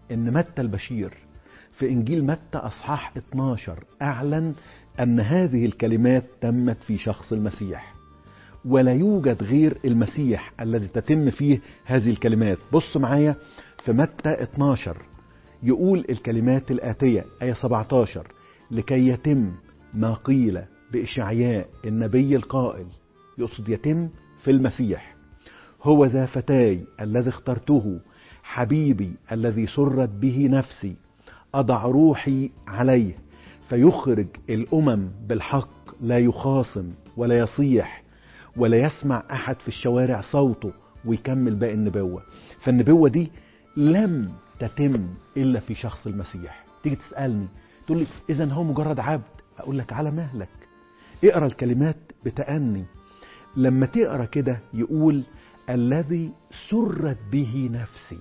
ان متى البشير في انجيل متى اصحاح 12 اعلن ان هذه الكلمات تمت في شخص المسيح ولا يوجد غير المسيح الذي تتم فيه هذه الكلمات بص معايا في متى 12 يقول الكلمات الآتية آية 17 لكي يتم ما قيل بإشعياء النبي القائل يقصد يتم في المسيح هو ذا فتاي الذي اخترته حبيبي الذي سرت به نفسي أضع روحي عليه فيخرج الأمم بالحق لا يخاصم ولا يصيح ولا يسمع أحد في الشوارع صوته ويكمل باقي النبوة فالنبوة دي لم تتم إلا في شخص المسيح تيجي تسألني تقول لي إذا هو مجرد عبد أقول لك على مهلك اقرا الكلمات بتأني لما تقرا كده يقول الذي سرت به نفسي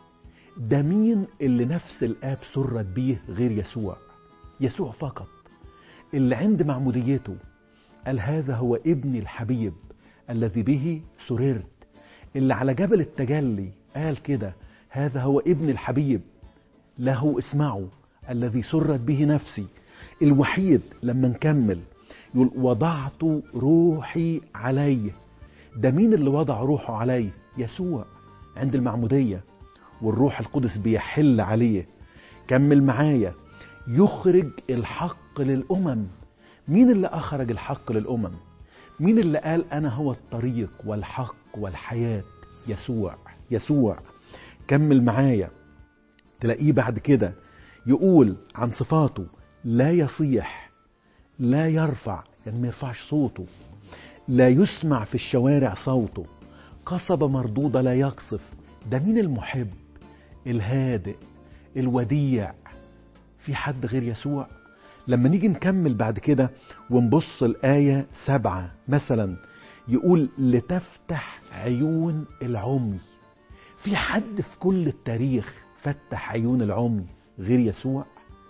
ده مين اللي نفس الآب سرت بيه غير يسوع يسوع فقط اللي عند معموديته قال هذا هو ابني الحبيب الذي به سررت اللي على جبل التجلي قال كده هذا هو ابن الحبيب له اسمعوا الذي سرت به نفسي الوحيد لما نكمل يقول وضعت روحي عليه ده مين اللي وضع روحه عليه يسوع عند المعمودية والروح القدس بيحل عليه كمل معايا يخرج الحق للأمم مين اللي أخرج الحق للأمم مين اللي قال أنا هو الطريق والحق والحياة يسوع يسوع كمل معايا تلاقيه بعد كده يقول عن صفاته لا يصيح لا يرفع يعني ما يرفعش صوته لا يسمع في الشوارع صوته قصبة مردودة لا يقصف ده مين المحب الهادئ الوديع في حد غير يسوع لما نيجي نكمل بعد كده ونبص الآية سبعة مثلا يقول لتفتح عيون العمي في حد في كل التاريخ فتح عيون العمي غير يسوع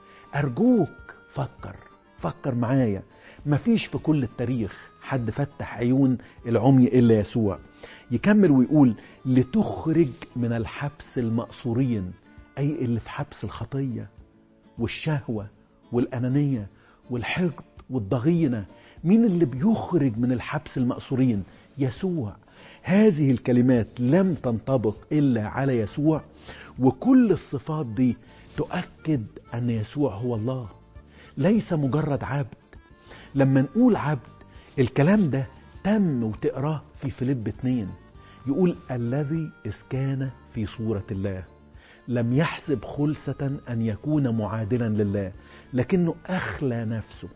أرجوك فكر فكر معايا مفيش في كل التاريخ حد فتح عيون العمي إلا يسوع يكمل ويقول لتخرج من الحبس المأسورين أي اللي في حبس الخطية والشهوة والأنانية والحقد والضغينة مين اللي بيخرج من الحبس المأسورين يسوع هذه الكلمات لم تنطبق إلا على يسوع وكل الصفات دي تؤكد أن يسوع هو الله ليس مجرد عبد لما نقول عبد الكلام ده تم وتقراه في فيليب 2 يقول الذي إذ كان في صورة الله لم يحسب خلسة أن يكون معادلا لله لكنه أخلى نفسه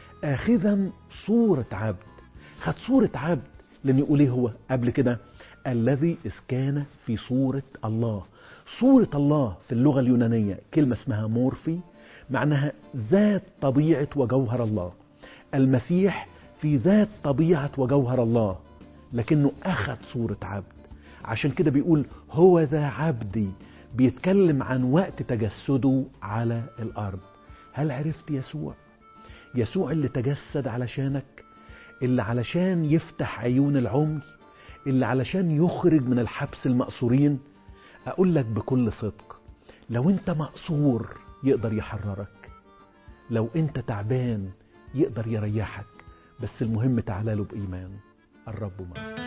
آخذا صورة عبد خد صورة عبد لأن يقول إيه هو قبل كده الذي إذ كان في صورة الله صورة الله في اللغة اليونانية كلمة اسمها مورفي معناها ذات طبيعة وجوهر الله المسيح في ذات طبيعة وجوهر الله لكنه أخذ صورة عبد عشان كده بيقول هو ذا عبدي بيتكلم عن وقت تجسده على الأرض هل عرفت يسوع؟ يسوع اللي تجسد علشانك اللي علشان يفتح عيون العمي اللي علشان يخرج من الحبس المأسورين أقول لك بكل صدق لو أنت مأسور يقدر يحررك لو أنت تعبان يقدر يريحك بس المهم تعالى له بإيمان الرب معك